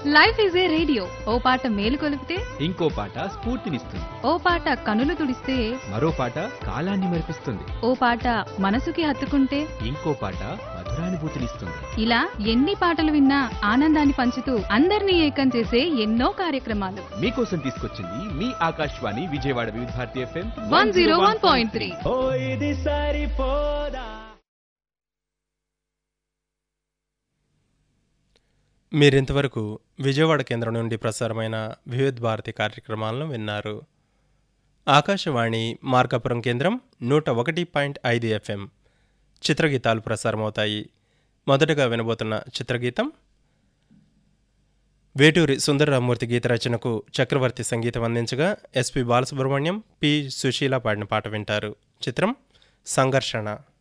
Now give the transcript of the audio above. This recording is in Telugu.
లైఫ్ ఈజ్ ఏ రేడియో ఓ పాట మేలు కొలిపితే ఇంకో పాట స్ఫూర్తినిస్తుంది ఓ పాట కనులు తుడిస్తే మరో పాట కాలాన్ని మరిపిస్తుంది ఓ పాట మనసుకి హత్తుకుంటే ఇంకో పాట మధురానుభూతినిస్తుంది ఇలా ఎన్ని పాటలు విన్నా ఆనందాన్ని పంచుతూ అందరినీ ఏకం చేసే ఎన్నో కార్యక్రమాలు మీకోసం తీసుకొచ్చింది మీ Akashvani Vijayawada Vividh Bharati FM one zero one point three ఓ ఇది సరిపోదా మీరింతవరకు విజయవాడ కేంద్రం నుండి ప్రసారమైన వివిధ భారతి కార్యక్రమాలను విన్నారు ఆకాశవాణి మార్కాపురం కేంద్రం నూట ఒకటి పాయింట్ ఐదు ఎఫ్ఎం చిత్రగీతాలు ప్రసారమవుతాయి మొదటగా వినబోతున్న చిత్రగీతం వేటూరి సుందరరామూర్తి గీత రచనకు చక్రవర్తి సంగీతం అందించగా ఎస్పి బాలసుబ్రహ్మణ్యం పి సుశీల పాడిన పాట వింటారు చిత్రం సంఘర్షణ